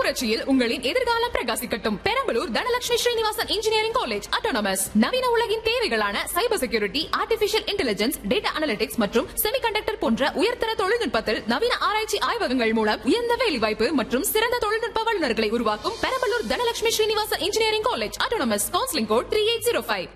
புரட்சியில் உங்களின் எதிர்காலம் பிரகாசிக்கட்டும் Perambalur Dhanalakshmi Srinivasan engineering college autonomous நவீன உலகின் தேவைகளான cyber security artificial intelligence data analytics மற்றும் செமிகண்டக்டர் போன்ற உயர்தர தொழில்நுட்பத்தில் நவீன ஆராய்ச்சி ஆய்வகங்கள் மூலம் உயர்ந்த வேலைவாய்ப்பு மற்றும் சிறந்த தொழில்நுட்ப வல்லுநர்களை உருவாக்கும் Perambalur Dhanalakshmi Srinivasan engineering college autonomous counselling code three eight zero five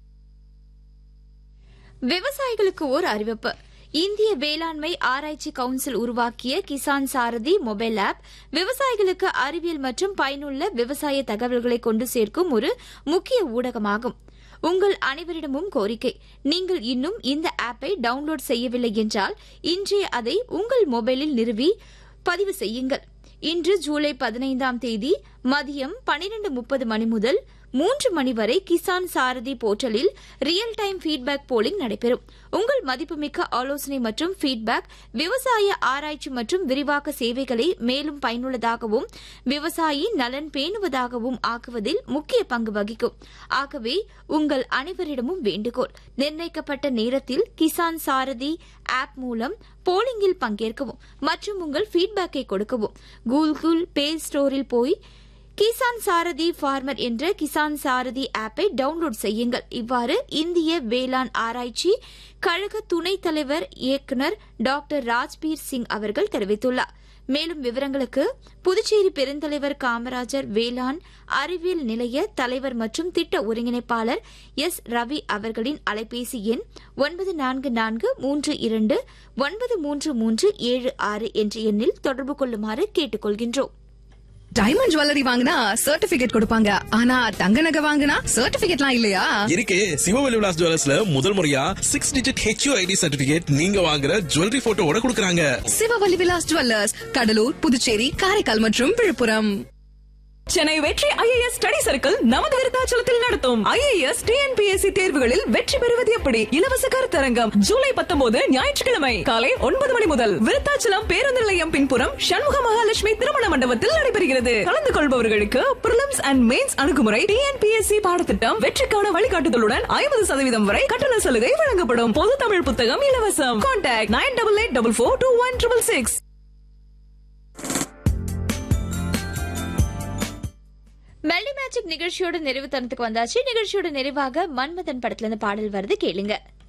விவசாயிகளுக்கு ஓர் அறிவிப்பு இந்திய வேளாண்மை ஆராய்ச்சி கவுன்சில் உருவாக்கிய கிசான் சாரதி மொபைல் ஆப் விவசாயிகளுக்கு அறிவியல் மற்றும் பயனுள்ள விவசாய தகவல்களை கொண்டு சேர்க்கும் ஒரு முக்கிய ஊடகமாகும் உங்கள் அனைவரிடமும் கோரிக்கை நீங்கள் இன்னும் இந்த ஆப்பை டவுன்லோட் செய்யவில்லை என்றால் இன்றே அதை உங்கள் மொபைலில் நிறுவி பதிவு செய்யுங்கள் இன்று ஜூலை பதினைந்தாம் தேதி மதியம் பனிரெண்டு முப்பது மணி முதல் மூன்று மணி வரை கிசான் சாரதி போர்ட்டலில் ரியல் டைம் ஃபீட்பேக் போலிங் நடைபெறும் உங்கள் மதிப்புமிக்க ஆலோசனை மற்றும் ஃபீட்பேக் விவசாய ஆராய்ச்சி மற்றும் விரிவாக்க சேவைகளை மேலும் பயனுள்ளதாகவும் விவசாயி நலன் பேணுவதாகவும் ஆக்குவதில் முக்கிய பங்கு வகிக்கும் ஆகவே உங்கள் அனைவரிடமும் வேண்டுகோள் நிர்ணயிக்கப்பட்ட நேரத்தில் கிசான் சாரதி ஆப் மூலம் போலிங்கில் பங்கேற்கவும் மற்றும் உங்கள் ஃபீட்பேக்கை கொடுக்கவும் கூகுள் பிளே ஸ்டோரில் போய் கிசான் சாரதி ஃபார்மர் என்ற கிசான் சாரதி ஆப்பை டவுன்லோட் செய்யுங்கள் இவ்வாறு இந்திய வேளாண் ஆராய்ச்சி கழக துணைத் தலைவர் இயக்குநர் டாக்டர் ராஜ்பீர் சிங் அவர்கள் தெரிவித்துள்ளார் மேலும் விவரங்களுக்கு புதுச்சேரி பெருந்தலைவர் காமராஜர் வேளாண் அறிவியல் நிலைய தலைவர் மற்றும் திட்ட ஒருங்கிணைப்பாளர் எஸ் ரவி அவர்களின் அலைபேசி எண் ஒன்பது நான்கு நான்கு மூன்று இரண்டு ஒன்பது மூன்று மூன்று ஏழு ஆறு என்ற எண்ணில் தொடர்பு கொள்ளுமாறு கேட்டுக் கொள்கின்றோம் டைமண்ட் ஜுவல்லரி வாங்கினா சர்டிபிகேட் கொடுப்பாங்க ஆனா தங்க நகை வாங்கினா சர்டிபிகேட்லாம் இல்லையா இருக்கு சிவவெளி விலாஸ் ஜுவல்லர்ஸ்ல முதல் முறையா six digit HU ID certificate நீங்க வாங்குற ஜுவல்லரி போட்டோவோட கொடுக்கறாங்க சிவவல்லி விலாஸ் ஜுவல்லர்ஸ் கடலூர் புதுச்சேரி காரைக்கால் மற்றும் விழுப்புரம் சென்னை வெற்றி ஐஏஎஸ் ஸ்டடி சர்க்கிள் நமது விருத்தாச்சலத்தில் நடத்தும் ஐஏஎஸ் டிஎன்பிஎஸ்சி தேர்வுகளில் வெற்றி பெறுவது எப்படி இலவச கருத்தரங்கம் ஜூலை பத்தொன்பது ஞாயிற்றுக்கிழமை காலை ஒன்பது மணி முதல் விருத்தாச்சலம் பேருந்து நிலையம் பின்புறம் சண்முக மகாலட்சுமி திருமண மண்டபத்தில் நடைபெறுகிறது கலந்து கொள்பவர்களுக்கு பிரிலிம்ஸ் அண்ட் மெயின்ஸ் அணுகுமுறை டிஎன்பிஎஸ்சி பாடத்திட்டம் வெற்றிக்கான வழிகாட்டுதலுடன் ஐம்பது சதவீதம் வரை கட்டண சலுகை வழங்கப்படும் பொது தமிழ் புத்தகம் இலவசம் contact nine double eight double four two one triple six மெல்லி மேஜிக் நிகழ்ச்சியோட நிறைவு தருணத்துக்கு வந்தாச்சு நிகழ்ச்சியோட நிறைவாக மன்மதன் படத்துல இருந்து பாடல் வருது கேளுங்க